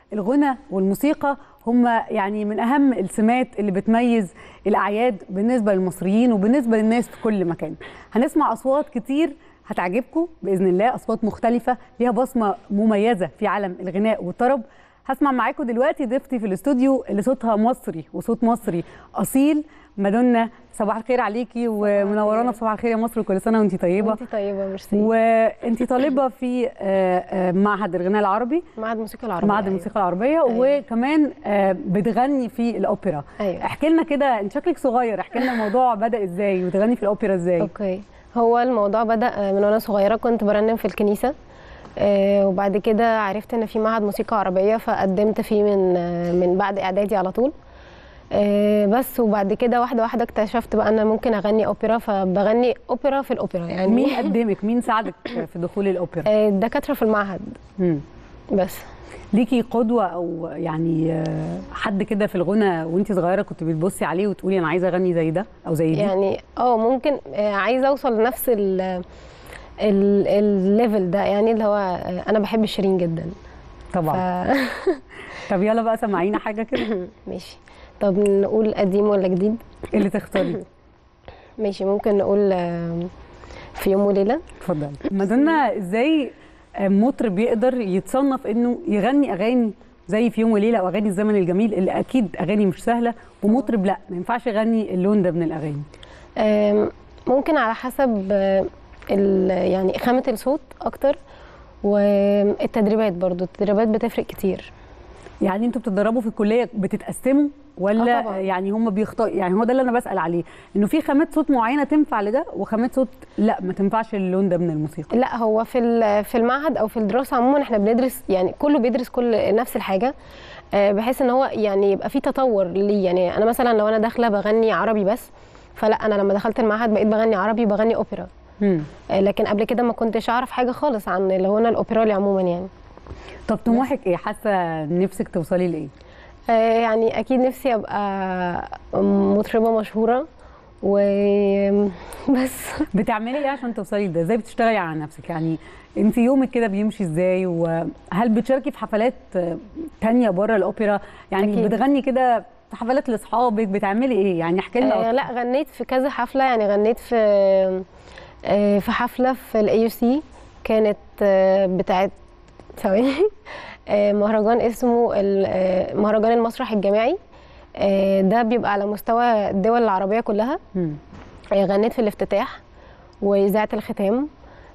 الغنى والموسيقى هم يعني من اهم السمات اللي بتميز الاعياد بالنسبه للمصريين وبالنسبه للناس في كل مكان هنسمع اصوات كتير هتعجبكم باذن الله اصوات مختلفه ليها بصمه مميزه في عالم الغناء والطرب هسمع معاكم دلوقتي ضيفتي في الاستوديو اللي صوتها مصري وصوت مصري اصيل مادونا صباح الخير عليكي ومنورانا في صباح الخير يا مصر وكل سنه وانت طيبه انت طيبه ميرسي وانت طالبه في آه، آه، معهد الغناء العربي معهد الموسيقى العربيه معهد الموسيقى العربيه وكمان آه، بتغني في الاوبرا أيوة. احكي لنا كده انت شكلك صغير احكي لنا الموضوع بدا ازاي وتغني في الاوبرا ازاي اوكي هو الموضوع بدا من وانا صغيره كنت برنم في الكنيسه آه، وبعد كده عرفت ان في معهد موسيقى عربيه فقدمت فيه من آه، من بعد اعدادي على طول آه، بس وبعد كده واحده واحده اكتشفت بقى ان أنا ممكن اغني اوبرا فبغني اوبرا في الاوبرا يعني مين قدمك مين ساعدك في دخول الاوبرا آه، الدكاتره في المعهد مم. بس ليكي قدوه او يعني آه، حد كده في الغنى وانت صغيره كنت بتبصي عليه وتقولي انا عايزه اغني زي ده او زي دي يعني اه ممكن آه، عايزه اوصل لنفس ال ال- الليفل ده يعني اللي هو آه، انا بحب شيرين جدا طبعا ف... طب يلا بقى سمعينا حاجه كده ماشي طب نقول قديم ولا جديد اللي تختاري ماشي ممكن نقول آه، في يوم وليله اتفضل مادونا ازاي مطرب يقدر يتصنف انه يغني اغاني زي في يوم وليله او اغاني الزمن الجميل اللي اكيد اغاني مش سهله ومطرب لا ما ينفعش يغني اللون ده من الاغاني آم، ممكن على حسب آه، ال- يعني خامه الصوت اكتر والتدريبات برضو التدريبات بتفرق كتير يعني انتوا بتتدربوا في الكليه بتتقسموا ولا آه طبعاً. يعني هم بيختار يعني هو ده اللي انا بسال عليه انه في خامات صوت معينه تنفع لده وخامات صوت لا ما تنفعش اللون ده من الموسيقى لا هو في ال- في المعهد او في الدراسه عموما احنا بندرس يعني كله بيدرس كل نفس الحاجه آه، بحيث ان هو يعني يبقى في تطور ليه يعني انا مثلا لو انا داخله بغني عربي بس فلا انا لما دخلت المعهد بقيت بغني عربي وبغني اوبرا مم. آه، لكن قبل كده ما كنتش اعرف حاجه خالص عن الغنى الاوبرالي عموما يعني طب طموحك ايه حاسه نفسك توصلي لايه آه، يعني اكيد نفسي ابقى مطربه مشهوره وبس بتعملي ايه عشان توصلي لده ازاي بتشتغلي على نفسك يعني انت يومك كده بيمشي ازاي وهل بتشاركي في حفلات آه، تانية بره الاوبرا يعني أكيد. بتغني كده في حفلات لاصحابك بتعملي ايه يعني احكي لنا آه أكتر. لا غنيت في كذا حفله يعني غنيت في آه في حفله في الاي يو سي كانت آه بتاعت ثواني آه مهرجان اسمه ال- آه، مهرجان المسرح الجامعي آه ده بيبقى على مستوى الدول العربيه كلها مم. آه، غنيت في الافتتاح وإذاعة الختام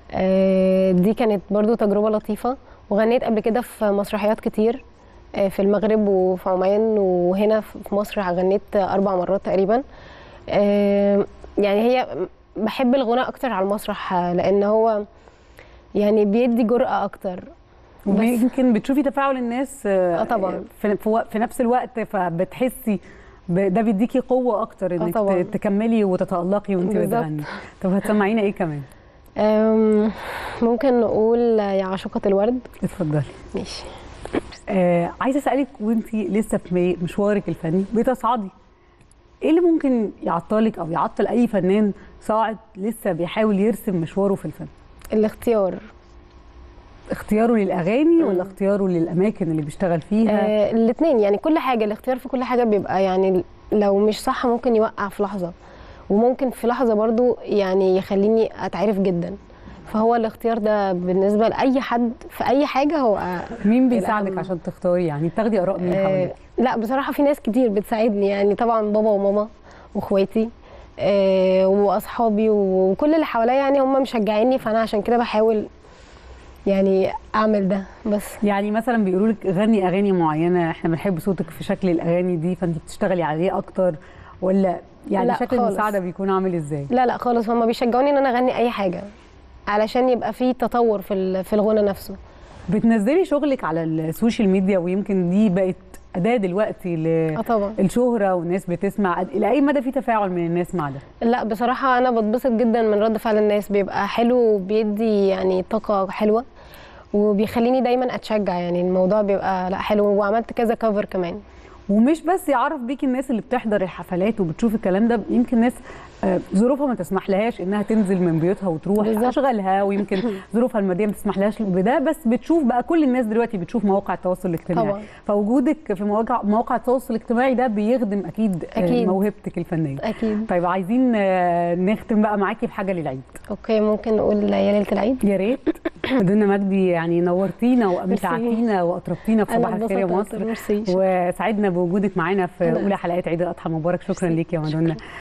آه، دي كانت برضو تجربة لطيفة وغنيت قبل كده في مسرحيات كتير آه، في المغرب وفي عمان وهنا في مصر غنيت أربع مرات تقريبا آه، يعني هي بحب الغنى أكتر على المسرح آه، لأن هو يعني بيدي جرأة أكتر بس ويمكن بتشوفي تفاعل الناس آه، آه طبعاً. في, في, وق- في نفس الوقت فبتحسي ب- ده بيديكي قوه اكتر انك طبعاً. ت- تكملي وتتالقي وانت بالظبط. بتغني طب هتسمعينا ايه كمان آم، ممكن نقول يا عاشقة الورد اتفضلي ماشي آه عايزه اسالك وانت لسه في مي- مشوارك الفني بتصعدي ايه اللي ممكن يعطلك او يعطل اي فنان صاعد لسه بيحاول يرسم مشواره في الفن الاختيار اختياره للاغاني ولا اختياره للاماكن اللي بيشتغل فيها آه الاثنين يعني كل حاجه الاختيار في كل حاجه بيبقى يعني لو مش صح ممكن يوقع في لحظه وممكن في لحظه برضو يعني يخليني اتعرف جدا فهو الاختيار ده بالنسبه لاي حد في اي حاجه هو مين بيساعدك الأهم. عشان تختاري يعني بتاخدي اراء مين آه حواليك لا بصراحه في ناس كتير بتساعدني يعني طبعا بابا وماما واخواتي آه واصحابي وكل اللي حواليا يعني هم مشجعيني فانا عشان كده بحاول يعني اعمل ده بس يعني مثلا بيقولوا لك غني اغاني معينه احنا بنحب صوتك في شكل الاغاني دي فانت بتشتغلي عليه اكتر ولا يعني لا شكل خالص. المساعده بيكون عامل ازاي لا لا خالص هم بيشجعوني ان انا اغني اي حاجه علشان يبقى في تطور في ال- في الغنى نفسه بتنزلي شغلك على السوشيال ميديا ويمكن دي بقت اداه دلوقتي اه طبعا للشهره والناس بتسمع الى اي مدى في تفاعل من الناس مع ده لا بصراحه انا بتبسط جدا من رد فعل الناس بيبقى حلو وبيدي يعني طاقه حلوه وبيخليني دايما اتشجع يعني الموضوع بيبقى لا حلو وعملت كذا كفر كمان ومش بس يعرف بيكي الناس اللي بتحضر الحفلات وبتشوف الكلام ده يمكن ناس آه، ظروفها ما تسمح لهاش انها تنزل من بيوتها وتروح بالظبط. اشغالها ويمكن ظروفها الماديه ما تسمح لهاش بده بس بتشوف بقى كل الناس دلوقتي بتشوف مواقع التواصل الاجتماعي طبعا. فوجودك في مواقع مواقع التواصل الاجتماعي ده بيخدم اكيد, آه، أكيد. موهبتك الفنيه اكيد طيب عايزين آه، نختم بقى معاكي بحاجه للعيد اوكي ممكن نقول يا ليله العيد يا ريت مدنا مجدي يعني نورتينا وامتعتينا واطربتينا في أنا صباح الخير يا اتبسطت مصر أكتر، ميرسي. وسعدنا بوجودك معانا في أنا اولى حلقات عيد الاضحى مبارك شكرا ميرسي. ليك يا مدنا